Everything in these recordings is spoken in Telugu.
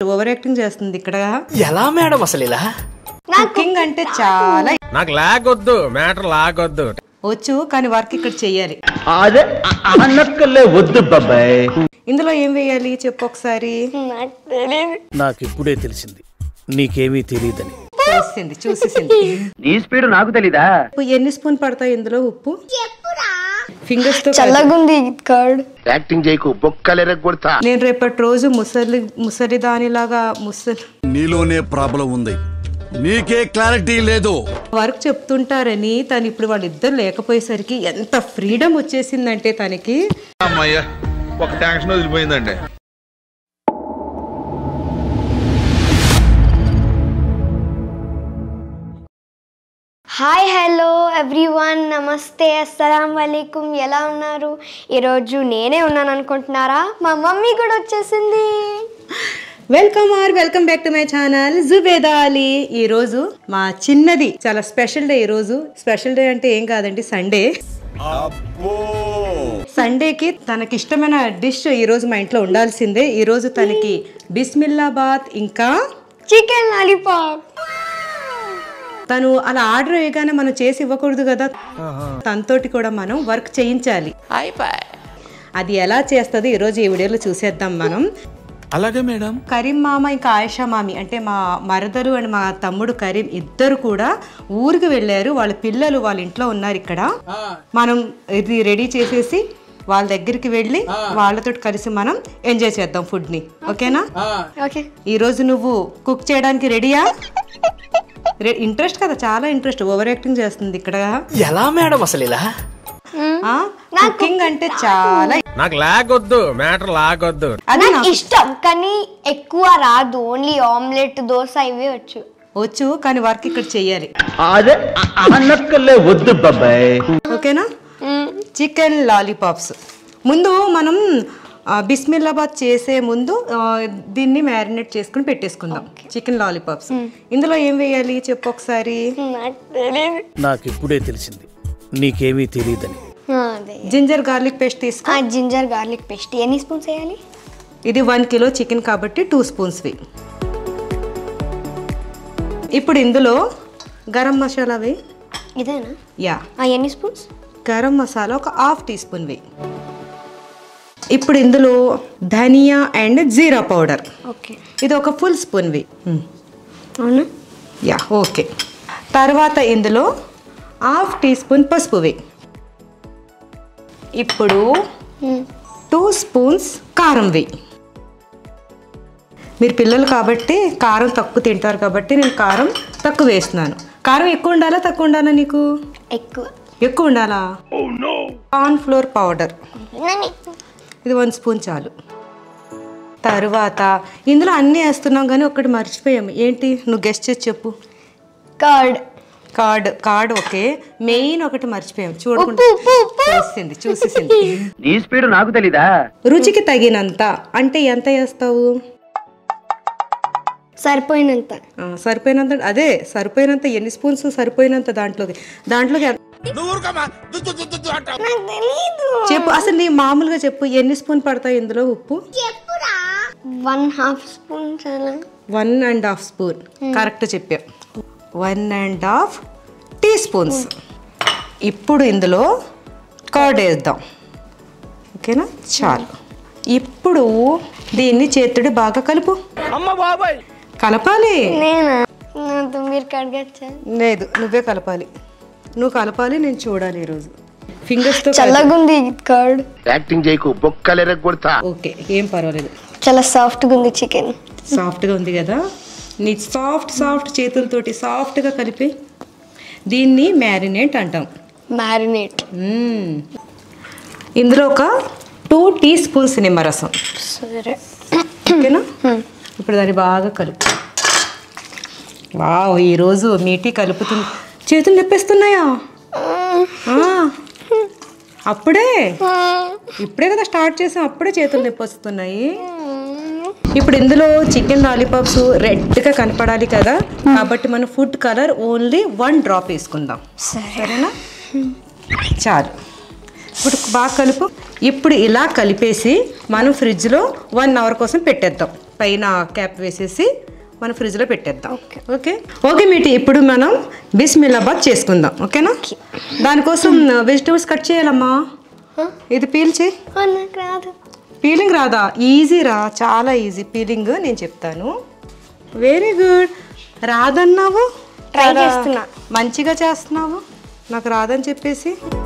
ఓవర్ యాక్టింగ్ చేస్తుంది ఇక్కడ ఎలా మేడం అసలు ఇలా కుకింగ్ అంటే చాలా నాకు లాగొద్దు మ్యాటర్ లాగొద్దు వచ్చు కానీ వర్క్ ఇక్కడ చెయ్యాలి అదే అనక్కలే వద్దు బాబాయ్ ఇందులో ఏం వేయాలి చెప్పు ఒకసారి నాకు ఇప్పుడే తెలిసింది నీకేమీ తెలియదని చూసింది చూసేసింది నీ స్పీడ్ నాకు తెలీదా ఉప్పు ఎన్ని స్పూన్ పడతాయి ఇందులో ఉప్పు ఫింగర్స్ తో కాదు. చల్లగుంది కర్డ్ యాక్టింగ్ చేయకు బొక్కలెరగ కొడతా నేను రేపటి రోజు ముసలి ముసలి దానిలాగా ముసలి నీలోనే ప్రాబ్లం ఉంది నీకే క్లారిటీ లేదు వర్క్ చెప్తుంటారని తను ఇప్పుడు వాళ్ళిద్దరు లేకపోయేసరికి ఎంత ఫ్రీడమ్ వచ్చేసిందంటే తనకి అమ్మయ్యా ఒక టెన్షన్ వదిలిపోయిందండి హాయ్ హలో ఎవ్రీవన్ నమస్తే అస్సలం వలైకుం ఎలా ఉన్నారు ఈరోజు నేనే ఉన్నాను అనుకుంటున్నారా మా మమ్మీ కూడా వచ్చేసింది welcome are welcome back to my channel Zubeda Ali ఈ రోజు మా చిన్నది చాలా స్పెషల్ డే ఈ రోజు స్పెషల్ డే అంటే ఏం కాదండి సండే సండేకి తనకి ఇష్టమైన డిష్ ఈ రోజు మా ఇంట్లో ఉండాల్సిందే ఈ రోజు తనకి బిస్మిల్లాబాద్ ఇంకా చికెన్ లాలీపాప్ తను అలా ఆర్డర్ వేయగానే మనం చేసి ఇవ్వకూడదు కదా తనతోటి కూడా మనం వర్క్ చేయించాలి అది ఎలా చేస్తుంది ఈరోజు ఈ వీడియోలో చూసేద్దాం మనం అలాగే మేడం కరీం మామ ఇంకా ఆయిషా మామి అంటే మా మరదలు అండ్ మా తమ్ముడు కరీం ఇద్దరు కూడా ఊరికి వెళ్ళారు వాళ్ళ పిల్లలు వాళ్ళ ఇంట్లో ఉన్నారు ఇక్కడ మనం ఇది రెడీ చేసేసి వాళ్ళ దగ్గరికి వెళ్ళి వాళ్ళతో కలిసి మనం ఎంజాయ్ చేద్దాం ఫుడ్ ని ఓకేనా ఓకే ఈ రోజు నువ్వు కుక్ చేయడానికి రెడీయా ఇంట్రెస్ట్ కదా చాలా ఇంట్రెస్ట్ ఓవర్ యాక్టింగ్ చేస్తుంది ఇక్కడ ఎలా మేడం అసలు ఇలా కుకింగ్ అంటే చాలా నాకు లాగొద్దు మ్యాటర్ లాగొద్దు అది నాకు నాకు ఇష్టం కానీ ఎక్కువ రాదు ఓన్లీ ఆమ్లెట్ దోశ ఇవే వచ్చు వచ్చు కానీ వర్క్ ఇక్కడ చెయ్యాలి అదే అనక్కలే వద్దు బాబాయ్ ఓకేనా చికెన్ లాలీపాప్స్ ముందు మనం ఆ, బిస్మిల్లాబాద్ చేసే ముందు ఆ, దీన్ని మ్యారినేట్ చేసుకుని పెట్టేసుకుందాం చికెన్ లాలీపాప్స్ ఇందులో ఏం వేయాలి చెప్పు ఒకసారి నాకు ఇప్పుడే తెలిసింది నీకేమీ తెలియదని అదే జింజర్ గార్లిక్ పేస్ట్ తీసుకో జింజర్ గార్లిక్ పేస్ట్ ఎన్ని స్పూన్స్ వేయాలి ఇది వన్ కిలో చికెన్ కాబట్టి టూ స్పూన్స్వి ఇప్పుడు ఇందులో గరం మసాలా వేయి ఇదేనా యా ఆ, ఎన్ని స్పూన్స్ గరం మసాలా ఒక హాఫ్ టీ స్పూన్ వేయి ఇప్పుడు ఇందులో ధనియా అండ్ జీరా పౌడర్ ఓకే ఇది ఒక ఫుల్ స్పూన్ వేయి అవునా యా ఓకే తర్వాత ఇందులో హాఫ్ టీ స్పూన్ పసుపు వేయి ఇప్పుడు టూ స్పూన్స్ కారం వేయి మీరు పిల్లలు కాబట్టి కారం తక్కువ తింటారు కాబట్టి నేను కారం తక్కువ వేస్తున్నాను కారం ఎక్కువ ఉండాలా తక్కువ ఉండాలా నీకు ఎక్కువ ఎక్కువ ఉండాలా కార్న్ ఫ్లోర్ పౌడర్ ఇది వన్ స్పూన్ చాలు తరువాత ఇందులో అన్నీ వేస్తున్నాం కానీ ఒకటి మర్చిపోయాము ఏంటి నువ్వు గెస్ట్ చేసి చెప్పు curd card card okay main ఒకటి మర్చిపోయాం చూడకుండా చూసింది చూసేసింది నీ స్పీడ్ నాకు తెలీదా రుచికి తగినంత అంటే ఎంత వేస్తావు సరిపోయినంత ఆ, సరిపోయినంత అదే సరిపోయినంత ఎన్ని స్పూన్స్ సరిపోయినంత దాంట్లోకి దాంట్లోకి ఎంత- నాకు తెలీదు చెప్పు అసలు నీ మామూలుగా చెప్పు ఎన్ని స్పూన్ పడతాయి ఇందులో ఉప్పు వన్ హాఫ్ స్పూన్ చాలా one and half spoon correct చెప్పా one and half teaspoons ఇప్పుడు ఇందులో కర్డ్ వేద్దాం ఓకేనా చాలు ఇప్పుడు దీన్ని చేతుడి బాగా కలుపు కలపాలి నేనా నాతో మీరు కడగచ్చా లేదు నువ్వే కలపాలి నువ్వు కలపాలి నేను చూడాలి ఈరోజు ఫింగర్స్తో చల్లగుంది కర్డ్ యాక్టింగ్ చేయకు బొక్కలెరగ కొడతా ఓకే ఏం పర్వాలేదు చాలా సాఫ్ట్గా ఉంది చికెన్ సాఫ్ట్గా ఉంది కదా నీ సాఫ్ట్ సాఫ్ట్ చేతులతోటి సాఫ్ట్గా కలిపి దీన్ని మ్యారినేట్ అంటాం మ్యారినేట్ మ్మ్. ఇందులో ఒక టూ టీ స్పూన్స్ నిమ్మరసం సరే ఓకేనా ఇప్పుడు దాన్ని బాగా కలుపు వావ్ ఈరోజు మీటి కలుపుతుంది చేతులు నొప్పేస్తున్నాయా ఆ. అప్పుడే ఇప్పుడే కదా స్టార్ట్ చేసాం అప్పుడే చేతులు నొప్పి వస్తున్నాయి ఇప్పుడు ఇందులో చికెన్ లాలీపాప్స్ రెడ్గా కనపడాలి కదా కాబట్టి మనం food colour only one drop వేసుకుందాం సరేనా చాలు ఇప్పుడు బాగా కలుపు ఇప్పుడు ఇలా కలిపేసి మనం ఫ్రిడ్జ్లో వన్ అవర్ కోసం పెట్టేద్దాం పైన క్యాప్ వేసేసి మనం ఫ్రిడ్జ్లో పెట్టేద్దాం ఓకే ఓకే మీటి ఇప్పుడు మనం బిస్మిల్లాబాద్ చేసుకుందాం ఓకేనా దానికోసం వెజిటేబుల్స్ కట్ చేయాలమ్మా ఇది పీల్ చేయి ఆ, నాకు రాదు పీలింగ్ రాదా ఈజీ రా చాలా ఈజీ పీలింగ్ నేను చెప్తాను వెరీ గుడ్ రాదన్నావు Try చాలా చేస్తున్నా. మంచిగా చేస్తున్నావు నాకు రాదని చెప్పేసి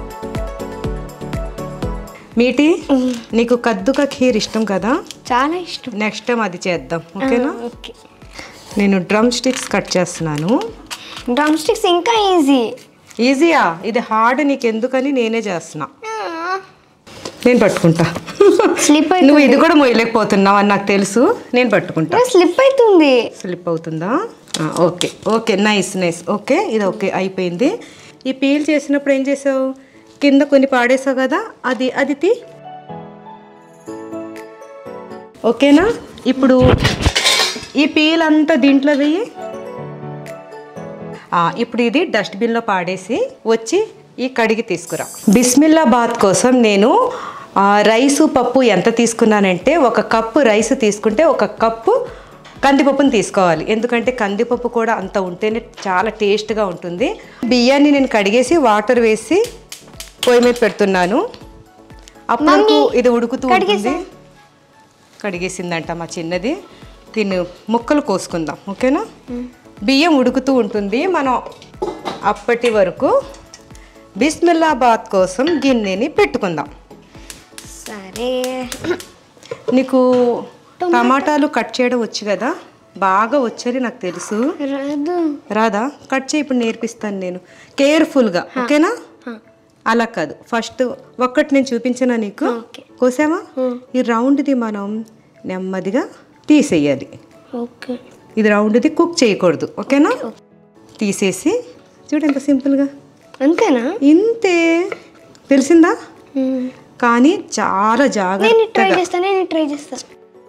మీటి నీకు కద్దుక ఖీర్ ఇష్టం కదా చాలా ఇష్టం నెక్స్ట్ టైం అది చేద్దాం ఓకేనా ఓకే నేను డ్రమ్ స్టిక్స్ కట్ చేస్తున్నాను డ్రమ్ స్టిక్స్ ఇంకా ఈజీ ఈజీయా ఇది హార్డ్ నీకు ఎందుకని నేనే చేస్తున్నా నేను పట్టుకుంటా స్లిప్ నువ్వు అవుతుంది ఇది కూడా మొయ్యలేకపోతున్నావు అని నాకు తెలుసు నేను పట్టుకుంటా స్లిప్ అవుతుంది స్లిప్ అవుతుందా ఆ, okay okay nice nice okay ఇది ఓకే అయిపోయింది ఈ పీల్ చేసినప్పుడు ఏం చేసావు కింద కొన్ని పాడేసావు కదా అది అది తీ ఓకేనా ఇప్పుడు ఈ పీల్ అంతా దీంట్లో వెయ్యి ఆ, ఇప్పుడు ఇది డస్ట్బిన్లో పాడేసి వచ్చి ఈ కడిగి తీసుకురా బిస్మిల్లాబాద్ కోసం నేను ఆ, రైసు పప్పు ఎంత తీసుకున్నానంటే ఒక కప్పు రైస్ తీసుకుంటే ఒక కప్పు కందిపప్పుని తీసుకోవాలి ఎందుకంటే కందిపప్పు కూడా అంత ఉంటేనే చాలా టేస్ట్గా ఉంటుంది బియ్యాన్ని నేను కడిగేసి వాటర్ వేసి పొయ్యి మీద పెడుతున్నాను అప్పుడు ఇది ఉడుకుతూ ఉంటుంది కడిగేసిందంట మా చిన్నది దీన్ని ముక్కలు కోసుకుందాం ఓకేనా బియ్యం ఉడుకుతూ ఉంటుంది మనం అప్పటి వరకు బిస్మిల్లాబాద్ కోసం గిన్నెని పెట్టుకుందాం సరే నీకు టమాటాలు కట్ చేయడం వచ్చు కదా బాగా వచ్చని నాకు తెలుసు రాదు రాదా కట్ చేయి ఇప్పుడు నేర్పిస్తాను నేను కేర్ఫుల్గా ఓకేనా అలా కాదు ఫస్ట్ ఒక్కటి నేను చూపించానా నీకు ఓకే. కోసావా ఈ రౌండ్ది మనం నెమ్మదిగా తీసేయాలి ఓకే ఇది రౌండ్ది కుక్ చేయకూడదు ఓకేనా తీసేసి చూడు ఎంత సింపుల్గా అంతేనా ఇంతే తెలిసిందా కానీ చాలా నేను ట్రై జాగ్రత్తగా చేస్తా నేను ట్రై చేస్తా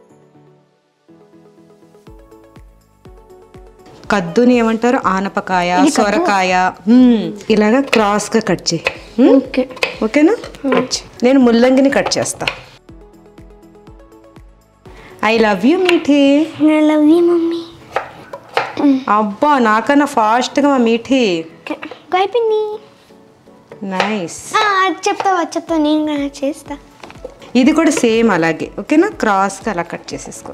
కద్దుని ఏమంటారు ఆనపకాయ సొరకాయ మ్మ్. ఇలాగా క్రాస్గా కట్ చేయి మ్మ్? ఓకే ఓకేనా కట్ చేయి. నేను ముల్లంగిని కట్ చేస్తా I love you Meethi I love you mummy అబ్బా నాకన్నా ఫాస్ట్గా మా మీఠీ అయిపోయింది నైస్ ఆ, అది చెప్తావా చెప్తా నేను కూడా చేస్తా ఇది కూడా సేమ్ అలాగే ఓకేనా క్రాస్గా అలా కట్ చేసేసుకో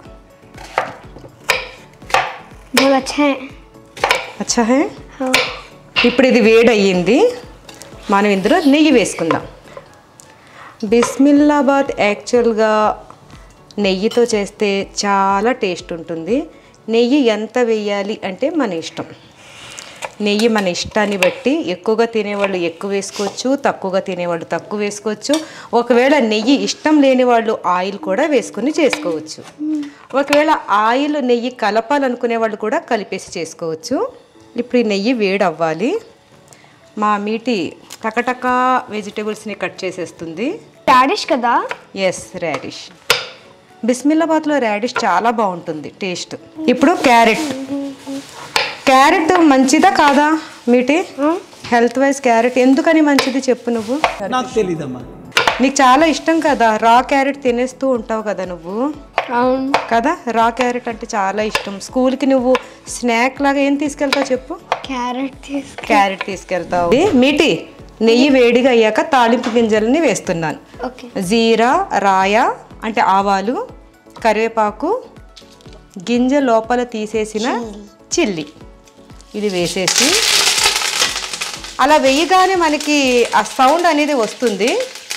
बहुत अच्छा है అచ్చా హే हाँ ఇప్పుడు ఇది వేడి అయ్యింది మనం ఇందులో నెయ్యి వేసుకుందాం బిస్మిల్లాబాద్ యాక్చువల్గా నెయ్యితో చేస్తే చాలా టేస్ట్ ఉంటుంది నెయ్యి ఎంత వేయాలి అంటే మన ఇష్టం నెయ్యి మన ఇష్టాన్ని బట్టి ఎక్కువగా తినేవాళ్ళు ఎక్కువ వేసుకోవచ్చు తక్కువగా తినేవాళ్ళు తక్కువ వేసుకోవచ్చు ఒకవేళ నెయ్యి ఇష్టం లేని వాళ్ళు ఆయిల్ కూడా వేసుకుని చేసుకోవచ్చు ఒకవేళ ఆయిల్ నెయ్యి కలపాలనుకునే వాళ్ళు కూడా కలిపేసి చేసుకోవచ్చు ఇప్పుడు ఈ నెయ్యి వేడి అవ్వాలి మా మీటి టకటక వెజిటేబుల్స్ని కట్ చేసేస్తుంది రాడిష్ కదా ఎస్ రాడిష్ బిస్మిల్లాబాద్లో రాడిష్ చాలా బాగుంటుంది టేస్ట్ ఇప్పుడు క్యారెట్ క్యారెట్ మంచిదా కాదా మీటి హెల్త్ వైజ్ క్యారెట్ ఎందుకని మంచిది చెప్పు నువ్వు నాకు తెలీదమ్మా నీకు చాలా ఇష్టం కదా రా క్యారెట్ తినేస్తూ ఉంటావు కదా నువ్వు అవును కదా రా క్యారెట్ అంటే చాలా ఇష్టం స్కూల్కి నువ్వు స్నాక్ లాగా ఏం తీసుకెళ్తావు చెప్పు క్యారెట్ తీసు క్యారెట్ తీసుకెళ్తావు మీటి నెయ్యి వేడిగా అయ్యాక తాలింపు గింజలని వేస్తున్నాను ఓకే జీరా రాయ అంటే ఆవాలు కరివేపాకు గింజ లోపల తీసేసిన చిల్లి ఇది వేసేసి అలా వేయగానే మనకి ఆ సౌండ్ అనేది వస్తుంది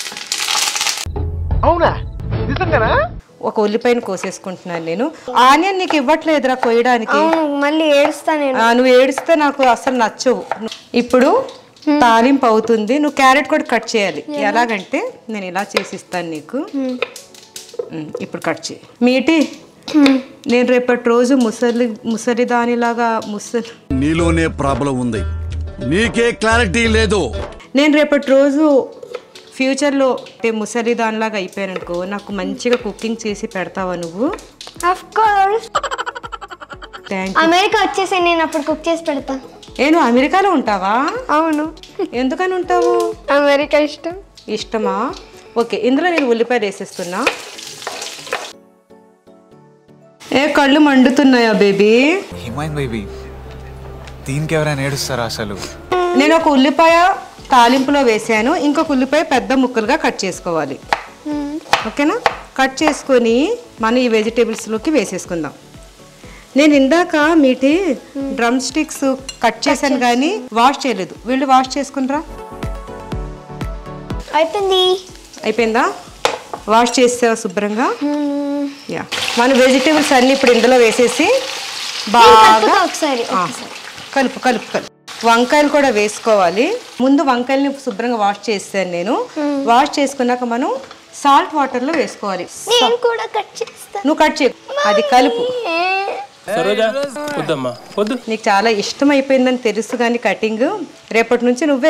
అవునా నిజంగానా ఒక ఉల్లిపాయను కోసేసుకుంటున్నాను నేను ఆనియన్ నీకు ఇవ్వట్లేదురా కొయ్యడానికి అవును మళ్ళీ ఏడుస్తా నేను ఆ, నువ్వు ఏడిస్తే నాకు అసలు నచ్చవు ఇప్పుడు తాలింపు అవుతుంది నువ్వు క్యారెట్ కూడా కట్ చేయాలి ఎలాగంటే నేను ఇలా చేసిస్తాను నీకు ఉమ్, ఇప్పుడు కట్ చేయి మీటి నేను రేపటి రోజు ముసలి ముసలి దానిలాగా ముసలి నీలోనే ప్రాబ్లం ఉంది నీకే క్లారిటీ లేదు నేను రేపటి రోజు ఫ్యూచర్లో అంటే ముసలి దానిలాగా అయిపోయాను అనుకో నాకు మంచిగా కుకింగ్ చేసి పెడతావా నువ్వు ఆఫ్ కోర్స్ థ్యాంక్ అమెరికా వచ్చేసి నేను అప్పుడు కుక్ చేసి పెడతా ఏ నువ్వు అమెరికాలో ఉంటావా అవును ఎందుకని ఉంటావు అమెరికా ఇష్టం ఇష్టమా ఓకే ఇందులో నేను ఉల్లిపాయలు వేసేస్తున్నా ఏ కళ్ళు మండుతున్నాయా బేబీ హిమాయన్ బేబీ దీనికి ఎవరైనా ఏడుస్తారా అసలు నేను ఒక ఉల్లిపాయ తాలింపులో వేసాను ఇంకొక ఉల్లిపాయ పెద్ద ముక్కలుగా కట్ చేసుకోవాలి ఓకేనా కట్ చేసుకొని మనం ఈ వెజిటేబుల్స్లోకి వేసేసుకుందాం నేను ఇందాక మీటి డ్రమ్ స్టిక్స్ కట్ చేశాను కానీ వాష్ చేయలేదు వీళ్ళు వాష్ చేసుకునిరా అయిపోయింది అయిపోయిందా వాష్ చేసావా శుభ్రంగా యా మన వెజిటేబుల్స్ అన్ని ఇప్పుడు ఇందులో వేసేసి బాగా కలుపుతా ఒకసారి ఆ, కలుపు కలుపు కలుపు వంకాయలు కూడా వేసుకోవాలి ముందు వంకాయల్ని శుభ్రంగా వాష్ చేస్తాను నేను వాష్ చేసుకున్నాక మనం సాల్ట్ వాటర్లో వేసుకోవాలి నేను కూడా కట్ చేస్తాను నువ్వు కట్ చేయ అది కలుపు సరోజా వద్దమ్మా వద్దు నీకు చాలా ఇష్టం అయిపోయిందని తెలుసు కానీ కటింగ్ రేపటి నుంచి నువ్వే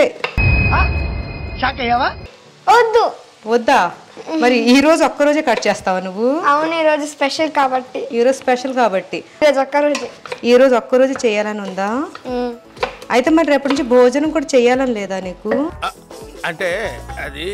వద్దు వద్దా మరి ఈ రోజు ఒక్కరోజే కట్ చేస్తావా నువ్వు అవును ఈరోజు స్పెషల్ కాబట్టి ఈ రోజు స్పెషల్ కాబట్టి ఈరోజు ఒక్కరోజు ఈ రోజు ఒక్కరోజు చేయాలని ఉందా అయితే మరి రేపటి నుంచి భోజనం కూడా చేయాలని లేదా నీకు అంటే అది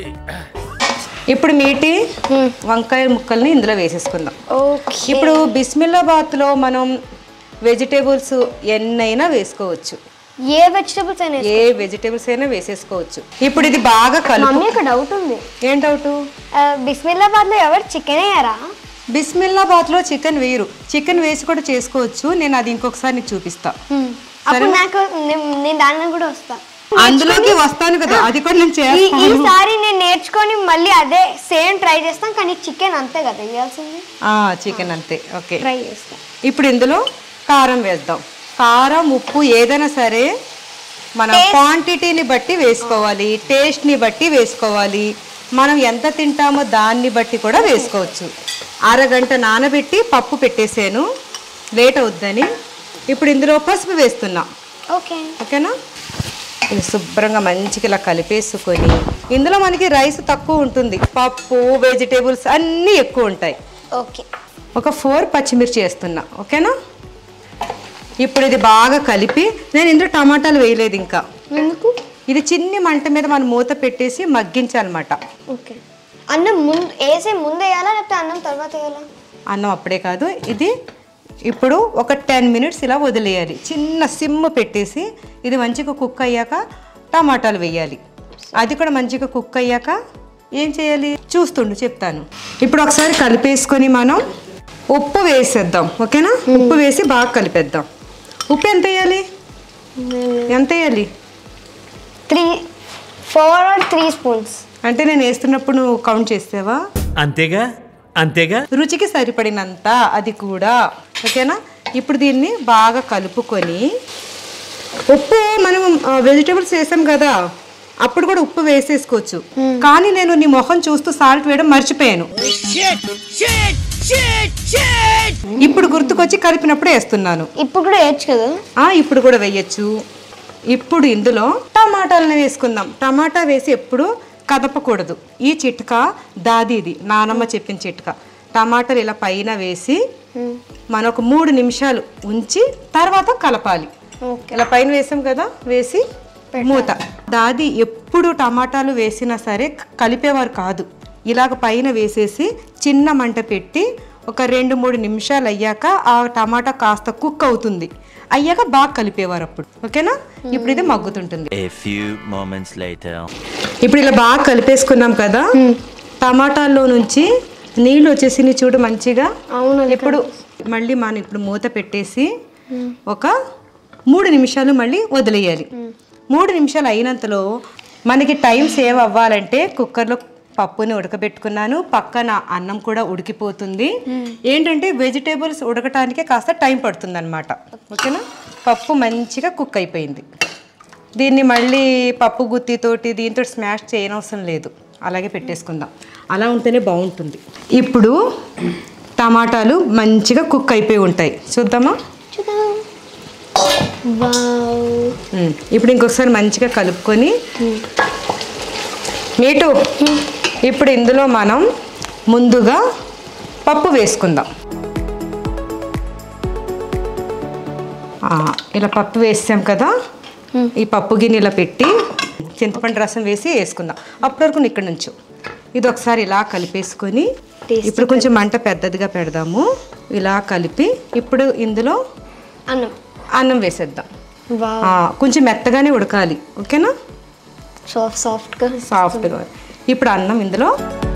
ఇప్పుడు మీటి వంకాయ ముక్కల్ని ఇందులో వేసేసుకుందాం ఓకే ఇప్పుడు బిస్మిల్లాబాద్లో మనం వెజిటేబుల్స్ ఎన్నైనా వేసుకోవచ్చు ఏ వెజిటబుల్స్ అయినా ఏ వెజిటేబుల్స్ అయినా వేసేసుకోవచ్చు ఇప్పుడు ఇది బాగా కలుపు మమ్మీ ఒక డౌట్ ఉంది ఏం డౌట్ బిస్మిల్లాబాద్ లో ఎవరు చికెన్ వేయరా బిస్మిల్లాబాద్లో చికెన్ వేయరు చికెన్ వేసి కూడా చేసుకోవచ్చు నేను అది ఇంకొకసారి నీకు చూపిస్తా అప్పుడు నాకు నేను నేను దానిలో కూడా వస్తా అందులోకి వస్తాను కదా అది కూడా నేను ఈ- చేస్తాను ఈసారి నేను నేర్చుకొని మళ్ళీ అదే సేమ్ ట్రై చేస్తాం కానీ చికెన్ అంతే కదా వేయాల్సింది చికెన్ అంతే ఓకే ట్రై చేస్తాం ఇప్పుడు ఇందులో కారం వేద్దాం కారం ఉప్పు ఏదైనా సరే మన క్వాంటిటీని బట్టి వేసుకోవాలి టేస్ట్ని బట్టి వేసుకోవాలి మనం ఎంత తింటామో దాన్ని బట్టి కూడా వేసుకోవచ్చు అరగంట నానబెట్టి పప్పు పెట్టేసాను లేట్ అవుద్దని ఇప్పుడు ఇందులో పసుపు వేస్తున్నా ఓకే ఓకేనా ఇది శుభ్రంగా మంచిగా ఇలా కలిపేసుకొని ఇందులో మనకి రైస్ తక్కువ ఉంటుంది పప్పు వెజిటేబుల్స్ అన్నీ ఎక్కువ ఉంటాయి ఓకే ఒక ఫోర్ పచ్చిమిర్చి వేస్తున్నా ఓకేనా ఇప్పుడు ఇది బాగా కలిపి నేను ఇందులో టమాటాలు వేయలేదు ఇంకా ఎందుకు ఇది చిన్ని మంట మీద మనం మూత పెట్టేసి మగ్గించాలన్నమాట ఓకే అన్నం ముందు వేసే ముందు వేయాలా లేకపోతే అన్నం తర్వాత వేయాలా అన్నం అప్పుడే కాదు ఇది ఇప్పుడు ఒక టెన్ మినిట్స్ ఇలా వదిలేయాలి చిన్న సిమ్ పెట్టేసి ఇది మంచిగా కుక్ అయ్యాక టమాటాలు వేయాలి అది కూడా మంచిగా కుక్ అయ్యాక ఏం చేయాలి చూస్తుండు చెప్తాను ఇప్పుడు ఒకసారి కలిపేసుకొని మనం ఉప్పు వేసేద్దాం ఓకేనా ఉప్పు వేసి బాగా కలిపేద్దాం ఉప్పు ఎంత వేయాలి ఎంత వేయాలి three four or three spoons అంటే నేను వేస్తున్నప్పుడు నువ్వు కౌంట్ చేసావా అంతేగా అంతేగా రుచికి సరిపడినంత అది కూడా ఓకేనా ఇప్పుడు దీన్ని బాగా కలుపుకొని ఉప్పు మనం వెజిటేబుల్స్ వేసాం కదా అప్పుడు కూడా ఉప్పు వేసేసుకోవచ్చు కానీ నేను నీ మొహం చూస్తూ సాల్ట్ వేయడం మర్చిపోయాను ఇప్పుడు గుర్తుకొచ్చి కలిపినప్పుడు వేస్తున్నాను ఇప్పుడు కూడా వేయచ్చు కదా ఆ ఇప్పుడు కూడా వేయచ్చు ఇప్పుడు ఇందులో టమాటాలను వేసుకుందాం టమాటా వేసి ఎప్పుడు కదపకూడదు ఈ చిట్కా దాది ఇది నానమ్మ చెప్పిన చిట్కా టమాటాలు ఇలా పైన వేసి మనం ఒక మూడు నిమిషాలు ఉంచి తర్వాత కలపాలి ఇలా పైన వేసాం కదా వేసి మూత దాది ఎప్పుడు టమాటాలు వేసినా సరే కలిపేవారు కాదు ఇలాగ పైన వేసేసి చిన్న మంట పెట్టి ఒక రెండు మూడు నిమిషాలు అయ్యాక ఆ టమాటా కాస్త కుక్ అవుతుంది అయ్యాక బాగా కలిపేవారు అప్పుడు ఓకేనా ఇప్పుడు ఇది మగ్గుతుంటుంది A few moments later. ఇప్పుడు ఇలా బాగా కలిపేసుకున్నాం కదా టమాటాల్లో నుంచి నీళ్ళు వచ్చేసి నీ చూడు మంచిగా ఇప్పుడు మళ్ళీ మనం ఇప్పుడు మూత పెట్టేసి ఒక మూడు నిమిషాలు మళ్ళీ వదిలేయాలి మూడు నిమిషాలు అయినంతలో మనకి టైం సేవ్ అవ్వాలంటే కుక్కర్లో పప్పుని ఉడకబెట్టుకున్నాను పక్కన అన్నం కూడా ఉడికిపోతుంది ఏంటంటే వెజిటేబుల్స్ ఉడకటానికే కాస్త టైం పడుతుంది అనమాట ఓకేనా పప్పు మంచిగా కుక్ అయిపోయింది దీన్ని మళ్ళీ పప్పు గుత్తితోటి దీంతో స్మాష్ చేయనవసరం లేదు అలాగే పెట్టేసుకుందాం అలా ఉంటేనే బాగుంటుంది ఇప్పుడు టమాటాలు మంచిగా కుక్ అయిపోయి ఉంటాయి చూద్దామా ఉమ్, ఇప్పుడు ఇంకొకసారి మంచిగా కలుపుకొని మీటు ఇప్పుడు ఇందులో మనం ముందుగా పప్పు వేసుకుందాం ఆ, ఇలా పప్పు వేసాం కదా ఈ పప్పు గిన్నె ఇలా పెట్టి చింతపండు రసం వేసి వేసుకుందాం అప్పటి వరకు ఇక్కడ నుంచు ఇది ఒకసారి ఇలా కలిపేసుకొని ఇప్పుడు కొంచెం మంట పెద్దదిగా పెడదాము ఇలా కలిపి ఇప్పుడు ఇందులో అన్నం అన్నం వేసేద్దాం వా ఆ, కొంచెం మెత్తగానే ఉడకాలి ఓకేనా సాఫ్ట్ సాఫ్ట్గా సాఫ్ట్గా ఇప్పుడు అన్నం ఇందులో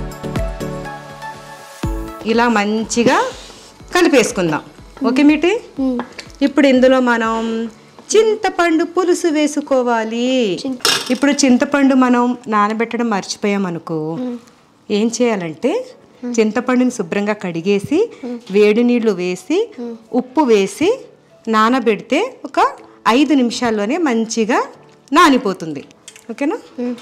ఇలా మంచిగా కలిపేసుకుందాం ఓకే మీటి ఇప్పుడు ఇందులో మనం చింతపండు పులుసు వేసుకోవాలి ఇప్పుడు చింతపండు మనం నానబెట్టడం మర్చిపోయామనుకో ఏం చేయాలంటే చింతపండుని శుభ్రంగా కడిగేసి వేడి నీళ్లు వేసి ఉప్పు వేసి నానబెడితే ఒక ఐదు నిమిషాల్లోనే మంచిగా నానిపోతుంది ఓకేనా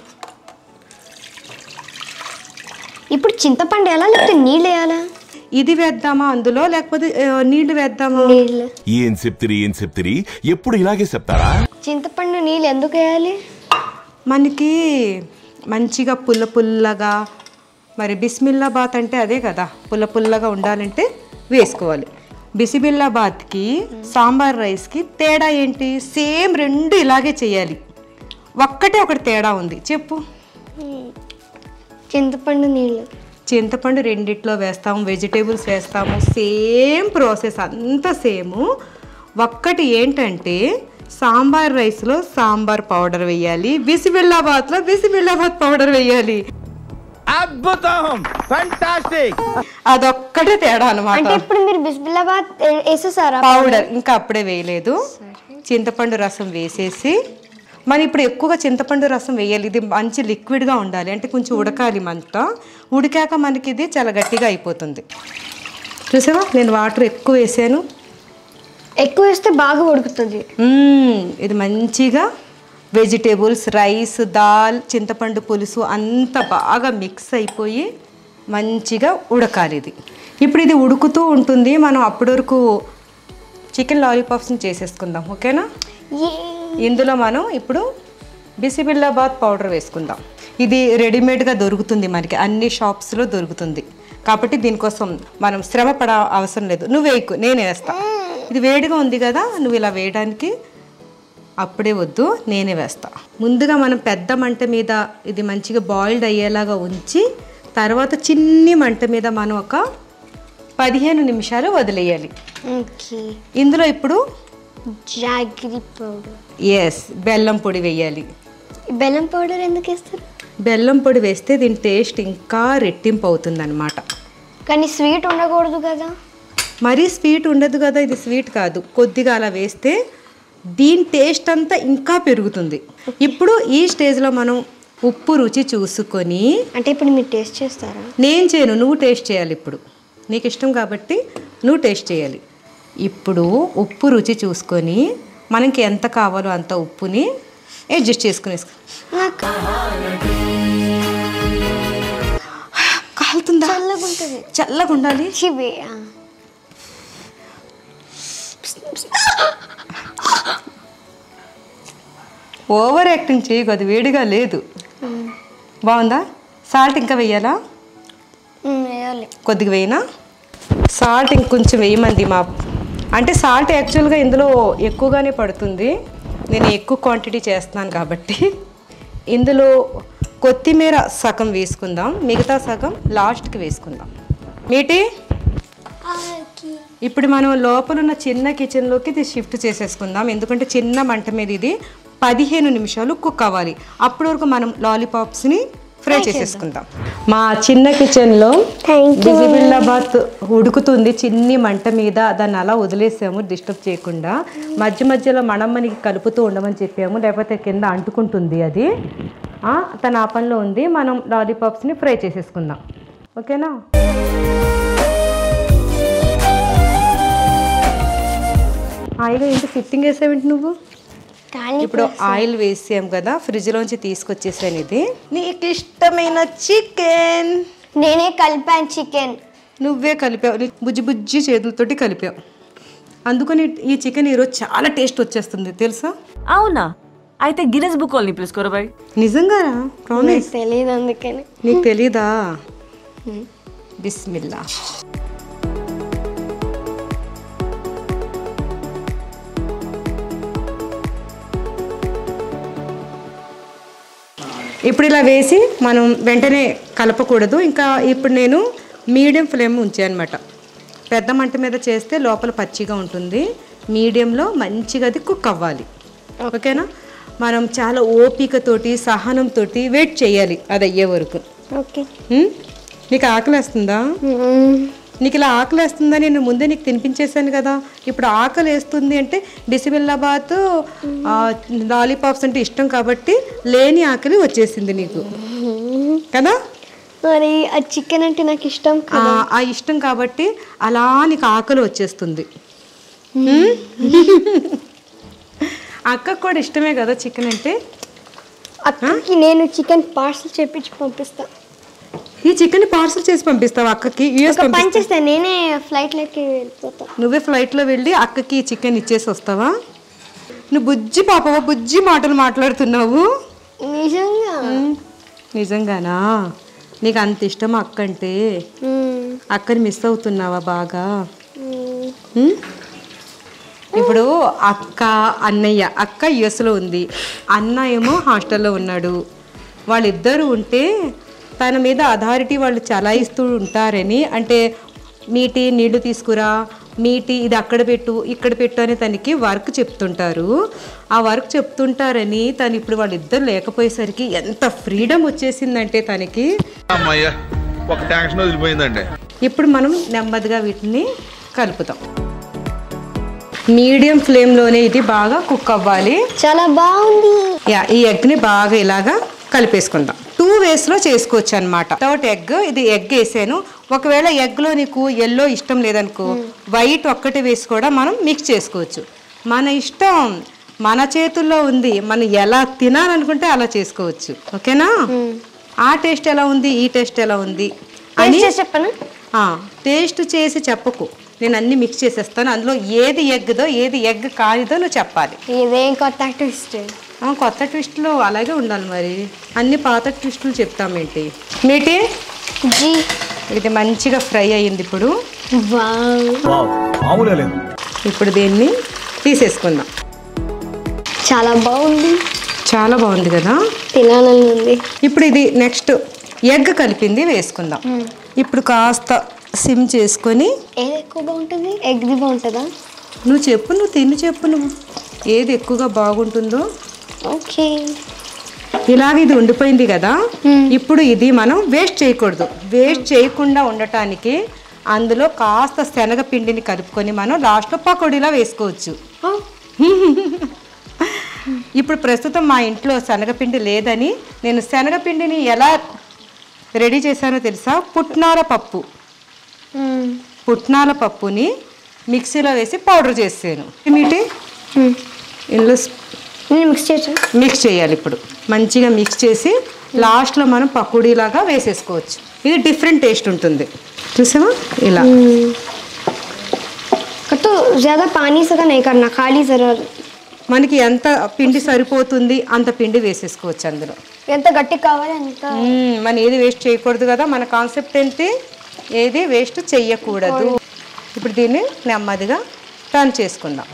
ఇప్పుడు చింతపండు ఎలా లేకపోతే నీళ్ళు వేయాలా ఇది వేద్దామా అందులో లేకపోతే ఆ, నీళ్లు వేద్దామా నీళ్ళు ఏం చెప్తిరి ఏం చెప్తిరి ఎప్పుడు ఇలాగే చెప్తారా చింతపండు నీళ్ళు ఎందుకు వేయాలి మనకి మంచిగా పుల్ల పుల్లగా మరి బిస్మిల్లాబాత్ అంటే అదే కదా పుల్ల పుల్లగా ఉండాలంటే వేసుకోవాలి బిసిబిల్లాబాద్కి సాంబార్ రైస్కి తేడా ఏంటి సేమ్ రెండు ఇలాగే చేయాలి ఒక్కటే ఒకటి తేడా ఉంది చెప్పు చింతపండు నీళ్ళు చింతపండు రెండిట్లో వేస్తాము వెజిటేబుల్స్ వేస్తాము సేమ్ ప్రాసెస్ అంతా సేము ఒక్కటి ఏంటంటే సాంబార్ రైస్లో సాంబార్ పౌడర్ వేయాలి బిసిబిల్లాబాద్లో బిసిబిల్లాబాద్ పౌడర్ వేయాలి అద్భుతం ఫంటాస్టిక్ అదొక్కటే తేడా అనమాట అంటే ఇప్పుడు మీరు బిస్బిల్లాబాద్ ఏ- వేసేసారా పౌడర్ ఇంకా అప్పుడే వేయలేదు చింతపండు రసం వేసేసి మనం ఇప్పుడు ఎక్కువగా చింతపండు రసం వేయాలి ఇది మంచి లిక్విడ్గా ఉండాలి అంటే కొంచెం ఉడకాలి మంట ఉడికాక మనకి ఇది చాలా గట్టిగా అయిపోతుంది చూసావా నేను వాటర్ ఎక్కువ వేసాను ఎక్కువ వేస్తే బాగా ఉడుకుతుంది మ్మ్, ఇది మంచిగా వెజిటేబుల్స్ రైస్ దాల్ చింతపండు పులుసు అంతా బాగా మిక్స్ అయిపోయి మంచిగా ఉడకాలి ఇది ఇప్పుడు ఇది ఉడుకుతూ ఉంటుంది మనం అప్పటి వరకు చికెన్ లాలీపాప్స్ని చేసేసుకుందాం ఓకేనా ఇందులో మనం ఇప్పుడు బిసిబిల్లాబాద్ పౌడర్ వేసుకుందాం ఇది రెడీమేడ్గా దొరుకుతుంది మనకి అన్ని షాప్స్లో దొరుకుతుంది కాబట్టి దీనికోసం మనం శ్రమ పడ అవసరం లేదు నువ్వు వేయకు నేను వేస్తా ఇది వేడిగా ఉంది కదా నువ్వు ఇలా వేయడానికి అప్పుడే వద్దు నేనే వేస్తా ముందుగా మనం పెద్ద మంట మీద ఇది మంచిగా బాయిల్డ్ అయ్యేలాగా ఉంచి తర్వాత చిన్ని మంట మీద మనం ఒక పదిహేను నిమిషాలు వదిలేయాలి ఓకే ఇందులో ఇప్పుడు జాగ్రీ పౌడర్ ఎస్ బెల్లం పొడి వేయాలి బెల్లం పౌడర్ ఎందుకు వేస్తారు బెల్లం పొడి వేస్తే దీని టేస్ట్ ఇంకా రెట్టింపు అవుతుందన్నమాట కానీ స్వీట్ ఉండకూడదు కదా మరీ స్వీట్ ఉండదు కదా ఇది స్వీట్ కాదు కొద్దిగా అలా వేస్తే దీని టేస్ట్ అంతా ఇంకా పెరుగుతుంది ఇప్పుడు ఈ స్టేజ్లో మనం ఉప్పు రుచి చూసుకొని అంటే ఇప్పుడు మీరు టేస్ట్ చేస్తారా నేను చేయను నువ్వు టేస్ట్ చేయాలి ఇప్పుడు నీకు ఇష్టం కాబట్టి నువ్వు టేస్ట్ చేయాలి ఇప్పుడు ఉప్పు రుచి చూసుకొని మనకి ఎంత కావాలో అంత ఉప్పుని అడ్జస్ట్ చేసుకుని నాకు కాలుతుందా చల్లగా ఉంటుంది చల్లగా ఉండాలి చివే ఓవర్ యాక్టింగ్ చేయకు అది వేడిగా లేదు బాగుందా సాల్ట్ ఇంకా వేయాలా వేయాలి కొద్దిగా వేయనా సాల్ట్ ఇంకొంచెం వేయమంది మా అంటే సాల్ట్ యాక్చువల్గా ఇందులో ఎక్కువగానే పడుతుంది నేను ఎక్కువ క్వాంటిటీ చేస్తున్నాను కాబట్టి ఇందులో కొత్తిమీర సగం వేసుకుందాం మిగతా సగం లాస్ట్కి వేసుకుందాం మీటి ఇప్పుడు మనం లోపల ఉన్న చిన్న కిచెన్లోకి ఇది షిఫ్ట్ చేసేసుకుందాం ఎందుకంటే చిన్న మంట మీద ఇది పదిహేను నిమిషాలు కుక్ అవ్వాలి అప్పటి వరకు మనం లాలీపాప్స్ని ఫ్రై చేసేసుకుందాం మా చిన్న కిచెన్లో బిజిబిల్లాబాత్ ఉడుకుతుంది చిన్ని మంట మీద దాన్ని అలా వదిలేసాము డిస్టర్బ్ చేయకుండా మధ్య మధ్యలో మనమ్మనికి కలుపుతూ ఉండమని చెప్పాము లేకపోతే కింద అంటుకుంటుంది అది ఆ, తన ఆ పనిలో ఉంది మనం లాలీపాప్స్ని ఫ్రై చేసేసుకుందాం ఓకేనా హాయిగా ఇంటి ఫిట్టింగ్ వేసావేంటి నువ్వు ఇప్పుడు ఆయిల్ వేసాం కదా ఫ్రిడ్జ్లోంచి తీసుకొచ్చేసాను ఇది నీకు ఇష్టమైన చికెన్ నేనే కలిపాను చికెన్ నువ్వే కలిపావు నీ బుజ్జి బుజ్జి చేతులతోటి కలిపావు అందుకని ఈ చికెన్ ఈరోజు చాలా టేస్ట్ వచ్చేస్తుంది తెలుసా అవునా అయితే గిన్నెస్ బుక్ వాళ్ళని పిలుచుకోరా బాయ్ నిజంగారా ప్రామిస్ తెలియదు అందుకని నీకు తెలీదా బిస్మిల్లా ఇప్పుడు ఇలా వేసి మనం వెంటనే కలపకూడదు ఇంకా ఇప్పుడు నేను మీడియం ఫ్లేమ్ ఉంచాను అనమాట పెద్ద మంట మీద చేస్తే లోపల పచ్చిగా ఉంటుంది మీడియంలో మంచిగా అది కుక్ అవ్వాలి ఓకేనా మనం చాలా ఓపికతోటి సహనంతోటి వెయిట్ చేయాలి అది అయ్యే వరకు ఓకే ఉమ్? నీకు ఆకలి వేస్తుందా నీకు ఇలా ఆకలి వేస్తుందా నేను ముందే నీకు తినిపించేశాను కదా ఇప్పుడు ఆకలి వేస్తుంది అంటే బిసిబిల్లాబాత్ లాలీపాప్స్ అంటే ఇష్టం కాబట్టి లేని ఆకలి వచ్చేసింది నీకు కదా మరి ఆ చికెన్ అంటే నాకు ఇష్టం ఆ, ఆ ఇష్టం కాబట్టి అలా నీకు ఆకలి వచ్చేస్తుంది ఉమ్? అక్కకు కూడా ఇష్టమే కదా చికెన్ అంటే అక్కకి నేను చికెన్ పార్సల్ చేపించి పంపిస్తా ఈ చికెన్ పార్సల్ చేసి పంపిస్తావు అక్కకి యూఎస్ ఒక పని చేస్తా నేనే ఫ్లైట్లోకి వెళ్ళిపోతా నువ్వే ఫ్లైట్లో వెళ్ళి అక్కకి చికెన్ ఇచ్చేసి వస్తావా నువ్వు బుజ్జి పాపవా బుజ్జి మాటలు మాట్లాడుతున్నావు నిజంగా నిజంగానా నీకు అంత ఇష్టం అక్క అంటే మ్మ్. అక్కని మిస్ అవుతున్నావా బాగా మ్మ్. ఉమ్? ఇప్పుడు అక్క అన్నయ్య అక్క యుఎస్లో ఉంది అన్న ఏమో హాస్టల్లో ఉన్నాడు వాళ్ళిద్దరూ ఉంటే తన మీద అథారిటీ వాళ్ళు చలాయిస్తూ ఉంటారని అంటే మీటి నీళ్లు తీసుకురా మీటి ఇది అక్కడ పెట్టు ఇక్కడ పెట్టు అని తనకి వర్క్ చెప్తుంటారు ఆ వర్క్ చెప్తుంటారని తను ఇప్పుడు వాళ్ళిద్దరు లేకపోయేసరికి ఎంత ఫ్రీడమ్ వచ్చేసిందంటే తనకి అమ్మయ్య ఒక ట్యాంక్షన్ వదిలిపోయిందండి ఇప్పుడు మనం నెమ్మదిగా వీటిని కలుపుతాం మీడియం ఫ్లేమ్లోనే ఇది బాగా కుక్ అవ్వాలి చాలా బాగుంది యా ఈ ఎగ్ని బాగా ఇలాగా కలిపేసుకుందాం టూ వేస్లో చేసుకోవచ్చు అనమాట వితౌట్ ఎగ్ ఇది ఎగ్ వేసాను ఒకవేళ ఎగ్లో నీకు ఎల్లో ఇష్టం లేదనుకో వైట్ ఒక్కటి వేసి కూడా మనం మిక్స్ చేసుకోవచ్చు మన ఇష్టం మన చేతుల్లో ఉంది మనం ఎలా తినాలనుకుంటే అలా చేసుకోవచ్చు ఓకేనా ఆ టేస్ట్ ఎలా ఉంది ఈ టేస్ట్ ఎలా ఉంది అని చెప్పను టేస్ట్ చేసి చెప్పకు నేను అన్ని మిక్స్ చేసేస్తాను అందులో ఏది ఎగ్దో ఏది ఎగ్ కానిదో నువ్వు చెప్పాలి ఇదేం కొత్త ట్విస్ట్ ఆ, కొత్త ట్విస్టులు అలాగే ఉండాలి మరి అన్ని పాత ట్విస్టులు చెప్తామేంటి మీటి జీ ఇది మంచిగా ఫ్రై అయ్యింది ఇప్పుడు వావ్ మామూలుగా లేదు ఇప్పుడు దీన్ని తీసేసుకుందాం చాలా బాగుంది చాలా బాగుంది కదా తినాలని ఉంది ఇప్పుడు ఇది నెక్స్ట్ ఎగ్ కలిపింది వేసుకుందాం ఇప్పుడు కాస్త సిమ్ చేసుకొని ఏది ఎక్కువ బాగుంటుంది ఎగ్ది బాగుంటుందా నువ్వు చెప్పు నువ్వు తిని చెప్పు నువ్వు ఏది ఎక్కువగా బాగుంటుందో ఓకే ఇలాగ ఇది ఉండిపోయింది కదా ఇప్పుడు ఇది మనం వేస్ట్ చేయకూడదు వేస్ట్ చేయకుండా ఉండటానికి అందులో కాస్త శనగపిండిని కలుపుకొని మనం లాస్ట్లో పకోడీలా వేసుకోవచ్చు ఇప్పుడు ప్రస్తుతం మా ఇంట్లో శనగపిండి లేదని నేను శనగపిండిని ఎలా రెడీ చేశానో తెలుసా పుట్నాల పప్పు పుట్నాల పప్పుని మిక్సీలో వేసి పౌడర్ చేసాను ఏమిటి ఇందులో నేను మిక్స్ చేసా మిక్స్ చేయాలి ఇప్పుడు మంచిగా మిక్స్ చేసి లాస్ట్లో మనం పకోడీలాగా వేసేసుకోవచ్చు ఇది డిఫరెంట్ టేస్ట్ ఉంటుంది చూసావా ఇలా तो ज़्यादा पानी से का नहीं करना खाली ज़रा మనకి ఎంత పిండి సరిపోతుంది అంత పిండి వేసేసుకోవచ్చు అందులో ఎంత గట్టి కావాలి అంత మ్మ్, మనం ఏది వేస్ట్ చేయకూడదు కదా మన కాన్సెప్ట్ ఏంటి ఏది వేస్ట్ చెయ్యకూడదు ఇప్పుడు దీన్ని నెమ్మదిగా టర్న్ చేసుకుందాం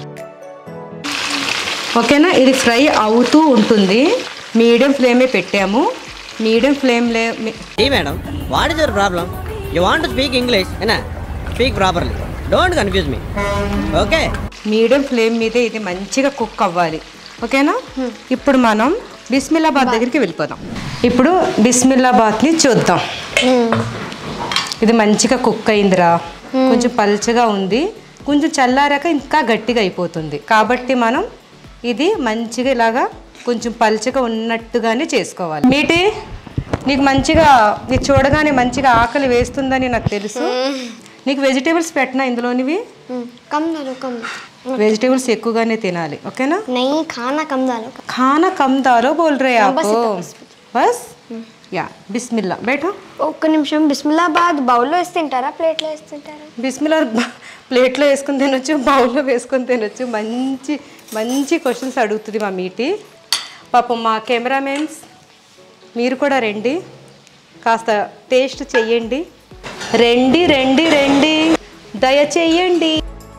ఓకేనా ఇది ఫ్రై అవుతూ ఉంటుంది మీడియం ఫ్లేమే పెట్టాము మీడియం ఫ్లేమ్లే Hey madam, what is your problem? You want to speak English, na? Speak properly. Don't confuse me. Okay? Medium flame మీదే ఇది మంచిగా కుక్ అవ్వాలి ఓకేనా ఇప్పుడు మనం బిస్మిల్లాబాద్ దగ్గరికి వెళ్ళిపోదాం ఇప్పుడు బిస్మిల్లాబాద్ని చూద్దాం ఇది మంచిగా కుక్ అయిందిరా కొంచెం పల్చగా ఉంది కొంచెం చల్లారాక ఇంకా గట్టిగా అయిపోతుంది కాబట్టి మనం ఇది మంచిగా ఇలాగా కొంచెం పల్చగా ఉన్నట్టుగానే చేసుకోవాలి మీటి నీకు మంచిగా ఇది చూడగానే మంచిగా ఆకలి వేస్తుందని నాకు తెలుసు నీకు వెజిటేబుల్స్ పెట్టినా ఇందులోనివి कम डालो कम వెజిటేబుల్స్ ఎక్కువగానే తినాలి ఓకేనా नहीं खाना कम डालो खाना कम दारो बोल रहे हाँ, आप बस इतना, बस, बस యా బిస్మిల్లా బయట ఒక్క నిమిషం బిస్మిల్లాబాద్ బౌల్లో వేసి తింటారా ప్లేట్లో వేసి తింటారా బిస్మిల్లా ప్లేట్లో వేసుకొని తినొచ్చు బౌల్లో వేసుకొని తినొచ్చు మంచి మంచి క్వశ్చన్స్ అడుగుతుంది మా మీటి పాపం మా కెమెరామెన్స్ మీరు కూడా రండి కాస్త టేస్ట్ చెయ్యండి రండి రండి రండి దయచేయండి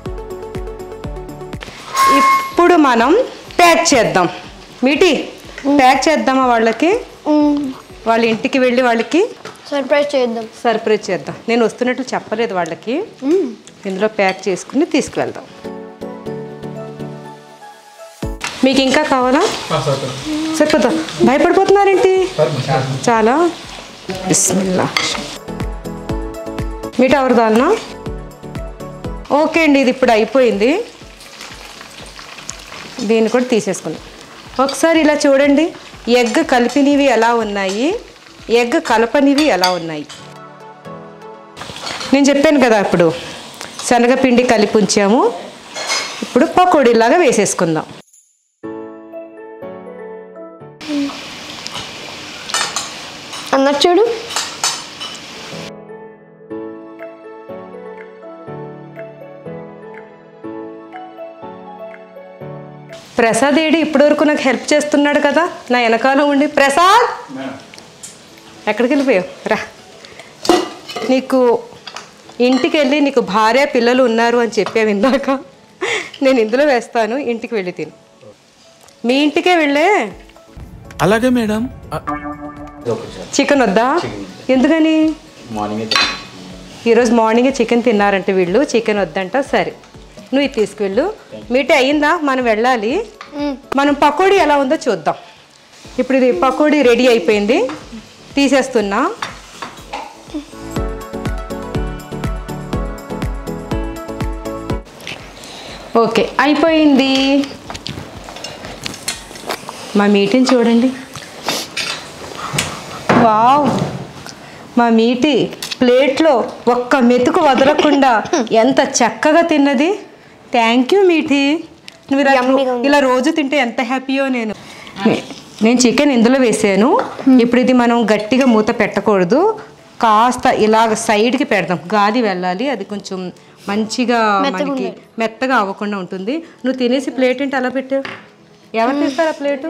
ఇప్పుడు మనం ప్యాక్ చేద్దాం మీటి ప్యాక్ చేద్దామా వాళ్ళకి వాళ్ళ ఇంటికి వెళ్ళి వాళ్ళకి సర్ప్రైజ్ చేద్దాం సర్ప్రైజ్ చేద్దాం నేను వస్తున్నట్లు చెప్పలేదు వాళ్ళకి ఇందులో ప్యాక్ చేసుకుని తీసుకువెళ్దాం మీకు ఇంకా కావాలా సరిపోతా భయపడిపోతున్నారేంటి చాలా బిస్మిల్లా మీట ఎవరు దాల్నా ఓకే అండి ఇది ఇప్పుడు అయిపోయింది దీన్ని కూడా తీసేసుకుందాం ఒకసారి ఇలా చూడండి ఎగ్ కలిపినవి ఎలా ఉన్నాయి ఎగ్ కలపనివి ఎలా ఉన్నాయి నేను చెప్పాను కదా ఇప్పుడు శనగపిండి కలిపి ఉంచాము ఇప్పుడు పకోడీలాగా వేసేసుకుందాం అన్నట్టు చూడు ప్రసాద్ ఏడి ఇప్పటివరకు నాకు హెల్ప్ చేస్తున్నాడు కదా నా వెనకాల ఉండి ప్రసాద్ ఎక్కడికి వెళ్ళిపోయావు రా నీకు ఇంటికి వెళ్ళి నీకు భార్య పిల్లలు ఉన్నారు అని చెప్పావు ఇందాక నేను ఇందులో వేస్తాను ఇంటికి వెళ్ళి తిను మీ ఇంటికే వెళ్ళే అలాగే మేడం చికెన్ వద్దా ఎందుకని ఈరోజు మార్నింగ్ చికెన్ తిన్నారంట వీళ్ళు చికెన్ వద్దంట సరే నువ్వు ఇది తీసుకువెళ్ళు మీటే అయిందా మనం వెళ్ళాలి మనం పకోడీ ఎలా ఉందో చూద్దాం ఇప్పుడు ఇది పకోడీ రెడీ అయిపోయింది తీసేస్తున్నా ఓకే అయిపోయింది మా మీటింగ్ చూడండి వావ్ మా మీటి ప్లేట్లో ఒక్క మెతుకు వదలకుండా ఎంత చక్కగా తిన్నది థ్యాంక్ యూ మీటి నువ్వు ఇలా ఇలా రోజు తింటే ఎంత హ్యాపీయో నేను నేను చికెన్ ఇందులో వేసాను ఇప్పుడు ఇది మనం గట్టిగా మూత పెట్టకూడదు కాస్త ఇలాగ సైడ్కి పెడదాం గాలి వెళ్ళాలి అది కొంచెం మంచిగా మనకి మెత్తగా అవ్వకుండా ఉంటుంది నువ్వు తినేసి ప్లేట్ ఏంటి అలా పెట్టావు ఎవరు తీస్తారు ఆ ప్లేటు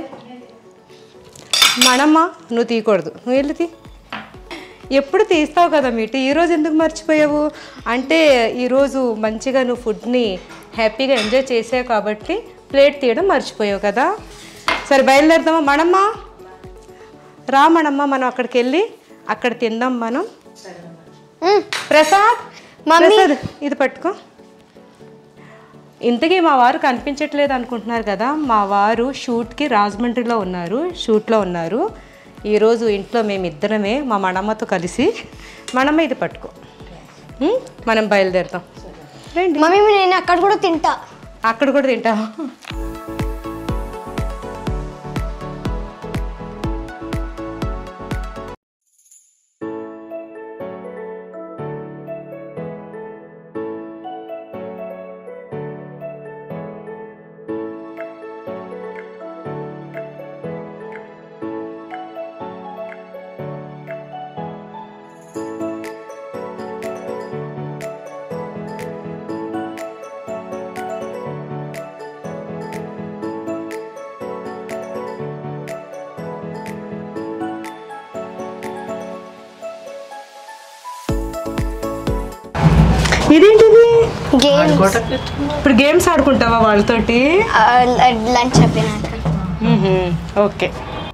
మనమ్మ నువ్వు తీయకూడదు నువ్వు వెళ్ళి తీ ఎప్పుడు తీస్తావు కదా మీటి ఈరోజు ఎందుకు మర్చిపోయావు అంటే ఈరోజు మంచిగా నువ్వు ఫుడ్ని హ్యాపీగా ఎంజాయ్ చేసావు కాబట్టి ప్లేట్ తీయడం మర్చిపోయావు కదా సరే బయలుదేరుదామా మనమ్మ రా మనమ్మ మనం అక్కడికి వెళ్ళి అక్కడ తిందాం మనం ప్రసాద్ ప్రసాద్ ఇది పట్టుకో ఇంతకీ మా వారు కనిపించట్లేదు అనుకుంటున్నారు కదా మా వారు షూట్కి రాజమండ్రిలో ఉన్నారు షూట్లో ఉన్నారు ఈరోజు ఇంట్లో మేము ఇద్దరమే మా మనమ్మతో కలిసి మనమ్మ ఇది పట్టుకో ఉం? మనం బయలుదేరుతాం రండి మమ్మీ నేను అక్కడ కూడా తింటా అక్కడ కూడా తింటావా ఇదేంటిది గేమ్స్ ఇప్పుడు గేమ్స్ ఆడుకుంటావా వాళ్ళతోటి లంచ్ అయిపోయినాక ఓకే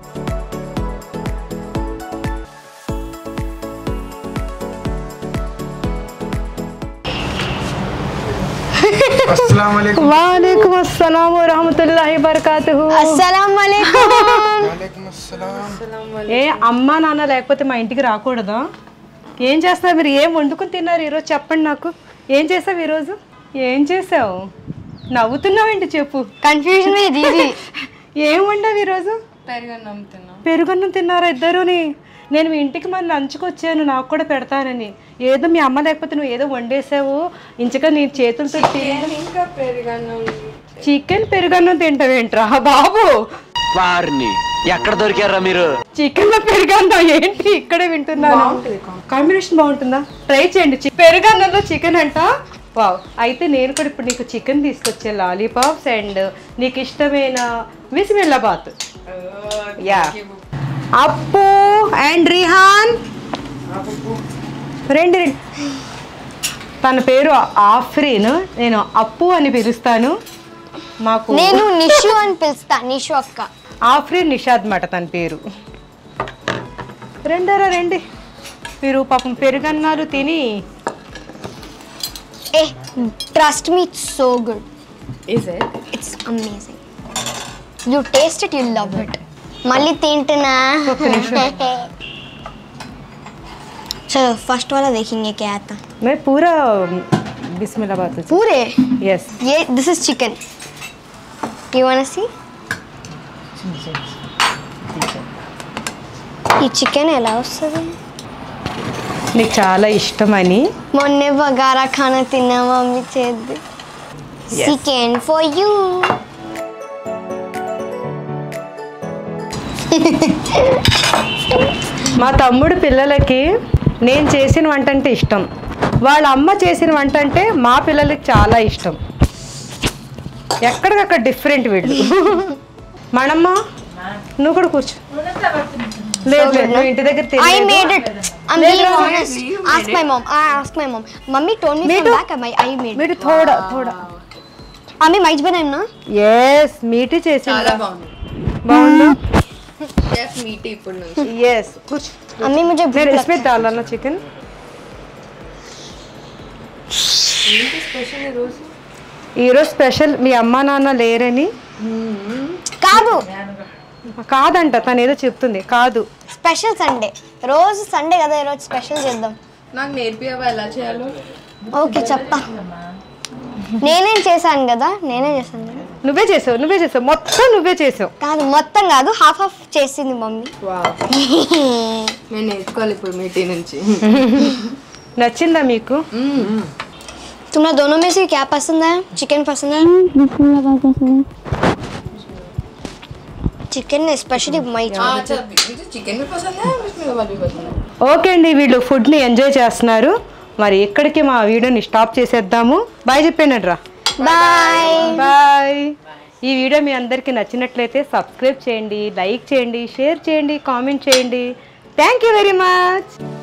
వాలేకుమ్ అస్సలాం వరహమతుల్లాహి బరకాతుహు అస్సలాం వాలేకుమ్ ఏ అమ్మా నాన్న లేకపోతే మా ఇంటికి రాకూడదా ఏం చేస్తావు మీరు ఏం వండుకుని తిన్నారు ఈరోజు చెప్పండి నాకు ఏం చేసావు ఈరోజు ఏం చేసావు నవ్వుతున్నావేంటి చెప్పు కన్ఫ్యూజన్ ఇది ఇది ఏం వండావు ఈరోజు పెరుగన్నం తిన్నా పెరుగన్నం తిన్నారా ఇద్దరుని నేను మీ ఇంటికి మరి లంచ్కి వచ్చాను నాకు కూడా పెడతానని ఏదో మీ అమ్మ లేకపోతే నువ్వు ఏదో వండేసావు ఇంచక నీ చేతులతో ఇంకా పెరుగన్నం చికెన్ పెరుగన్నం తింటావేంట్రా బాబు వారిని ఎక్కడ దొరికారా మీరు చికెన్ లో పెరుగన్నం ఏంటి ఇక్కడే వింటున్నాను కాంబినేషన్ బాగుంటుందా ట్రై చేయండి చి- పెరుగన్నంలో చికెన్ అంట వావ్ అయితే నేను కూడా ఇప్పుడు నీకు చికెన్ తీసుకొచ్చే లాలీపాప్స్ అండ్ నీకు ఇష్టమైన విసిమెల్లాబాత్ యా అప్పు అండ్ రిహాన్ రండి రండి తన పేరు ఆఫ్రీన్ నేను అప్పు అని పిలుస్తాను మాకు నేను నిషు అని పిలుస్తా నిషు అక్క ఆఫ్రీన్ నిషాద్ మాట తన పేరు రెండరా రండి మీరు పాపం పెరుగన్నాలు తిని ఏ Trust me, it's so good. Is it? It's amazing. You taste it, you'll love it. మళ్ళీ తింటున్నా चलो फर्स्ट वाला देखेंगे क्या आता मैं पूरा बिस्मिल्लाह बात पूरे यस ये this is chicken you want see ఈ చికెన్ ఎలా వస్తుంది నీకు చాలా ఇష్టమని మొన్నే బగారా ఖానా తిన్నా మమ్మీ చేద్ది చికెన్ ఫర్ యూ మా తమ్ముడు పిల్లలకి నేను చేసిన వంట అంటే ఇష్టం వాళ్ళ అమ్మ చేసిన వంట అంటే మా పిల్లలకి చాలా ఇష్టం ఎక్కడికక్కడ డిఫరెంట్ వీళ్ళు మనమ్మ నువ్వు కూడా కూర్చో లేదు లేదు నువ్వు ఇంటి దగ్గర I తినలేదు. made it. I'm లేదు, being లేదు. honest. Ask my mom. I ask my mom. Mummy told me Me from too. back. I, I made మీరు it. थोड़ा थोड़ा आम्ही माहीत बनायम ना ఎస్ మీటి చేసి చాలా బాగుంది బాగుందా చెఫ్ మీట్ ఇప్పుడు నుంచి ఎస్ కూర్చో अम्मी मुझे भूख నేను लगता इसमें डालना చికెన్ ఏంటి స్పెషల్ ఈరోజు ఈరోజు స్పెషల్ మీ అమ్మా నాన్న లేరని కాదు కాదంట తను ఏదో చెప్తుంది కాదు స్పెషల్ సండే రోజు సండే కదా ఈరోజు స్పెషల్ చేద్దాం నాకు నేర్పియవా ఎలా చేయాలో ఓకే చెప్తా నేనేం చేశాను కదా నేనే చేశాను కదా నువ్వే చేసావు నువ్వే చేసావు మొత్తం నువ్వే చేసావు కాదు మొత్తం కాదు హాఫ్ హాఫ్ చేసింది మమ్మీ నేను నేర్చుకోవాలి ఇప్పుడు మీటి నుంచి నచ్చిందా మీకు तुम्हें दोनों में से क्या पसंद है चिकन पसंद है चिकन स्पेशली मई చికెన్ పసంద్ బిస్మిల్లా వాల్ भी पसंद है ఓకే అండి వీళ్ళు ఫుడ్ని ఎంజాయ్ చేస్తున్నారు మరి ఇక్కడికి మా వీడియోని స్టాప్ చేసేద్దాము బాయ్ చెప్పాను రా బాయ్ బాయ్ ఈ వీడియో మీ అందరికీ నచ్చినట్లయితే సబ్స్క్రైబ్ చేయండి లైక్ చేయండి షేర్ చేయండి కామెంట్ చేయండి థ్యాంక్ యూ వెరీ మచ్